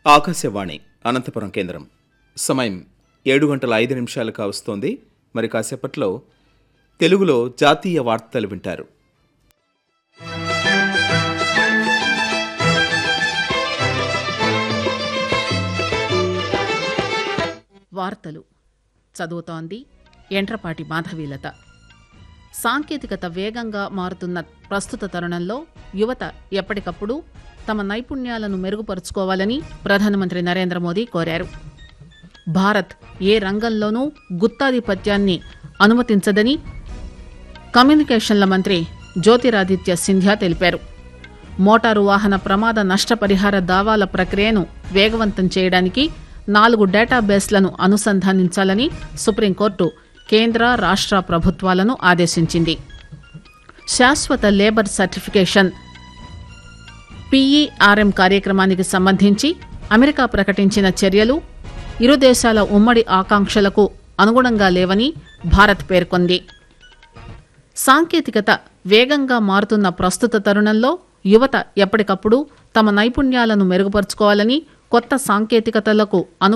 ఆకాశవాణి అనంతపురం కేంద్రం సమయం ఏడు గంటల ఐదు నిమిషాలు కావస్తోంది మరి కాసేపట్లో తెలుగులో జాతీయ వార్తలు వింటారు వార్తలు చదువుతోంది ఎంట్రపాటి మాధవీలత సాంకేతికత వేగంగా మారుతున్న ప్రస్తుత తరుణంలో యువత ఎప్పటికప్పుడు తమ నైపుణ్యాలను మెరుగుపరుచుకోవాలని ప్రధానమంత్రి నరేంద్ర మోదీ కోరారు భారత్ ఏ రంగంలోనూ గుత్తాధిపత్యాన్ని అనుమతించదని కమ్యూనికేషన్ల మంత్రి జ్యోతిరాదిత్య సింధ్యా తెలిపారు మోటారు వాహన ప్రమాద నష్టపరిహార దావాల ప్రక్రియను వేగవంతం చేయడానికి నాలుగు డేటాబేస్లను అనుసంధానించాలని సుప్రీంకోర్టు కేంద్ర రాష్ట్ర ప్రభుత్వాలను ఆదేశించింది శాశ్వత లేబర్ సర్టిఫికేషన్ పీఈఆర్ఎం కార్యక్రమానికి సంబంధించి అమెరికా ప్రకటించిన చర్యలు ఇరు దేశాల ఉమ్మడి ఆకాంక్షలకు అనుగుణంగా లేవని భారత్ పేర్కొంది సాంకేతికత వేగంగా మారుతున్న ప్రస్తుత తరుణంలో యువత ఎప్పటికప్పుడు తమ నైపుణ్యాలను మెరుగుపరుచుకోవాలని కొత్త సాంకేతికతలకు అను